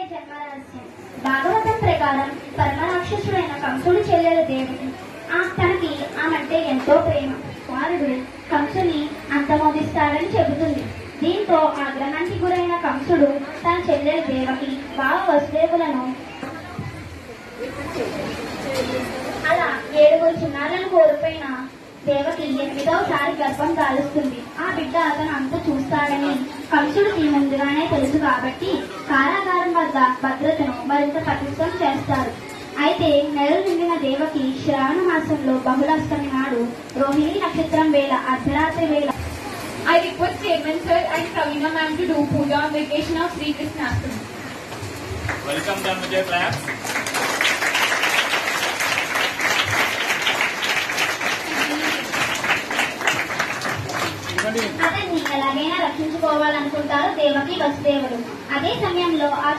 జన్మరహస్యం భాగవతం ప్రకారం పరమరాక్షసుడైన కంసుడు చెల్లెల దేవకి ఆ తనకి ఆమంటే ఎంతో ప్రేమ కుమారుడు కంసుని అంతమోదిస్తాడని చెబుతుంది దీంతో ఆ గ్రహానికి గురైన కంసుడు తన చెల్లెల దేవకి బావ వసుదేవులను అలా ఏడుగురు చిన్నారులను కోల్పోయిన దేవకి ఎనిమిదవసారి గర్భం దాలుస్తుంది ఆ బిడ్డ అతను అంత చూస్తాడని కంసుడికి ముందుగానే తెలుసు కాబట్టి కారాగారం వద్ద భద్రతను మరింత పటిష్టం చేస్తారు అయితే నెలలు నిండిన దేవకి శ్రావణ మాసంలో బహుళాష్టమి నాడు రోహిణి నక్షత్రం వేళ అర్ధరాత్రి వేళ I request Chairman Sir and Pravina ma'am to do puja on vacation of Sri Krishnastami. Welcome Dhanvijay class. ఇవ్వండి అతన్ని ఎలాగైనా రక్షించుకోవాలనుకుంటారు దేవకి వసుదేవుడు అదే సమయంలో ఆ